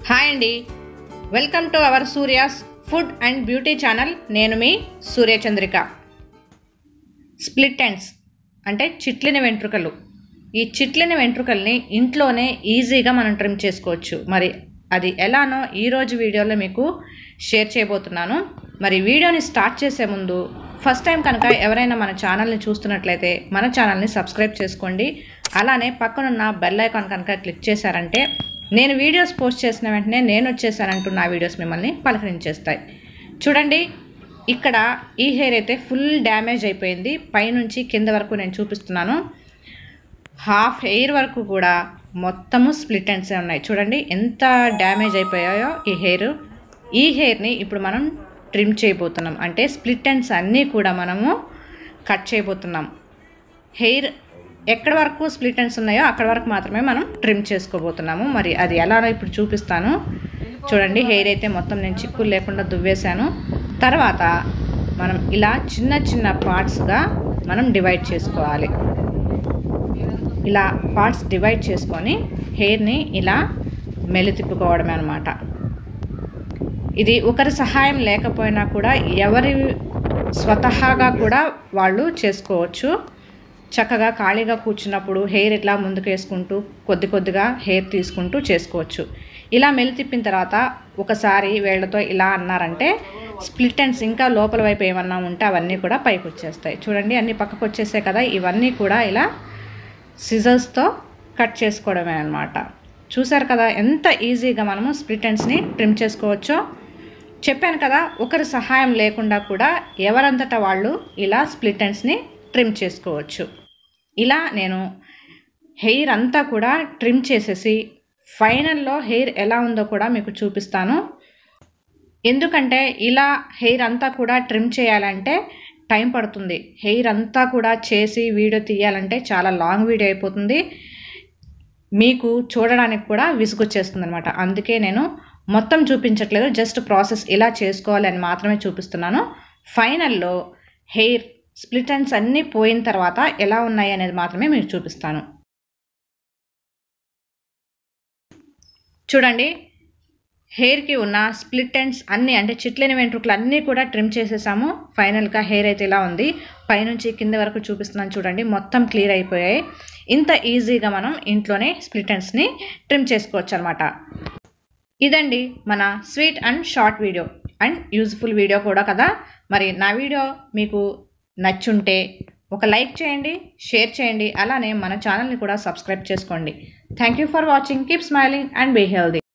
hi అండి welcome to our Surya's food and beauty channel నేను మీ సూర్యచంద్రిక స్ప్లిట్ ఎండ్స్ అంటే చిట్లిన వెంట్రుకలు ఈ చిట్లిన వెంట్రుకల్ని ఇంట్లోనే ఈజీగా మనం ట్రిమ్ చేసుకోవచ్చు మరి అది ఎలానో ఈరోజు వీడియోలో మీకు షేర్ చేయబోతున్నాను మరి వీడియోని స్టార్ట్ చేసే ముందు ఫస్ట్ టైం కనుక ఎవరైనా మన ఛానల్ని చూస్తున్నట్లయితే మన ఛానల్ని సబ్స్క్రైబ్ చేసుకోండి అలానే పక్కనున్న బెల్ ఐకాన్ కనుక క్లిక్ చేశారంటే నేను వీడియోస్ పోస్ట్ చేసిన వెంటనే నేను వచ్చేసానంటూ నా వీడియోస్ మిమ్మల్ని పలకరించేస్తాయి చూడండి ఇక్కడ ఈ హెయిర్ అయితే ఫుల్ డ్యామేజ్ అయిపోయింది పైనుంచి కింద వరకు నేను చూపిస్తున్నాను హాఫ్ హెయిర్ వరకు కూడా మొత్తము స్ప్లిట్ ఎండ్సే ఉన్నాయి చూడండి ఎంత డ్యామేజ్ అయిపోయాయో ఈ హెయిర్ ఈ హెయిర్ని ఇప్పుడు మనం ట్రిమ్ చేయబోతున్నాం అంటే స్ప్లిట్ ఎండ్స్ అన్నీ కూడా మనము కట్ చేయబోతున్నాం హెయిర్ ఎక్కడి వరకు స్ప్లిట్ ఎండ్స్ ఉన్నాయో అక్కడ వరకు మాత్రమే మనం ట్రిమ్ చేసుకోబోతున్నాము మరి అది ఎలానో ఇప్పుడు చూపిస్తాను చూడండి హెయిర్ అయితే మొత్తం నేను చిక్కులు లేకుండా దువ్వేశాను తర్వాత మనం ఇలా చిన్న చిన్న పార్ట్స్గా మనం డివైడ్ చేసుకోవాలి ఇలా పార్ట్స్ డివైడ్ చేసుకొని హెయిర్ని ఇలా మెలి తిప్పుకోవడమే అనమాట ఇది ఒకరి సహాయం లేకపోయినా కూడా ఎవరి స్వతహాగా కూడా వాళ్ళు చేసుకోవచ్చు చక్కగా ఖాళీగా కూర్చున్నప్పుడు హెయిర్ ఇట్లా ముందుకు వేసుకుంటూ కొద్ది కొద్దిగా హెయిర్ తీసుకుంటూ చేసుకోవచ్చు ఇలా మెలి తిప్పిన తర్వాత ఒకసారి వేళ్లతో ఇలా అన్నారంటే స్ప్లిట్ ఎండ్స్ ఇంకా లోపల వైపు ఏమన్నా ఉంటే అవన్నీ కూడా పైకి వచ్చేస్తాయి చూడండి అన్నీ పక్కకు వచ్చేసాయి కదా ఇవన్నీ కూడా ఇలా సిజర్స్తో కట్ చేసుకోవడమే అనమాట చూసారు కదా ఎంత ఈజీగా మనము స్ప్లిట్ ఎండ్స్ని ట్రిమ్ చేసుకోవచ్చో చెప్పాను కదా ఒకరి సహాయం లేకుండా కూడా ఎవరంతటా వాళ్ళు ఇలా స్ప్లిట్ ఎండ్స్ని ట్రిమ్ చేసుకోవచ్చు ఇలా నేను హెయిర్ అంతా కూడా ట్రిమ్ చేసేసి ఫైనల్లో హెయిర్ ఎలా ఉందో కూడా మీకు చూపిస్తాను ఎందుకంటే ఇలా హెయిర్ అంతా కూడా ట్రిమ్ చేయాలంటే టైం పడుతుంది హెయిర్ అంతా కూడా చేసి వీడియో తీయాలంటే చాలా లాంగ్ వీడియో అయిపోతుంది మీకు చూడడానికి కూడా విసుగొచ్చేస్తుంది అనమాట అందుకే నేను మొత్తం చూపించట్లేదు జస్ట్ ప్రాసెస్ ఇలా చేసుకోవాలి అని మాత్రమే చూపిస్తున్నాను ఫైనల్లో హెయిర్ స్ప్లిట్ ఎండ్స్ అన్నీ పోయిన తర్వాత ఎలా ఉన్నాయి అనేది మాత్రమే మీకు చూపిస్తాను చూడండి హెయిర్కి ఉన్న స్ప్లిట్ ఎండ్స్ అన్నీ అంటే చిట్లేని వెంట్రుకలు అన్నీ కూడా ట్రిమ్ చేసేసాము ఫైనల్గా హెయిర్ అయితే ఇలా ఉంది పైనుంచి కింద వరకు చూపిస్తున్నాను చూడండి మొత్తం క్లియర్ అయిపోయాయి ఇంత ఈజీగా మనం ఇంట్లోనే స్ప్లిట్ ఎండ్స్ని ట్రిమ్ చేసుకోవచ్చు అనమాట ఇదండి మన sweet and short video and useful video కూడా కదా మరి నా వీడియో మీకు నచ్చుంటే ఒక లైక్ చేయండి షేర్ చేయండి అలానే మన ఛానల్ని కూడా సబ్స్క్రైబ్ చేసుకోండి thank you for watching keep smiling and be healthy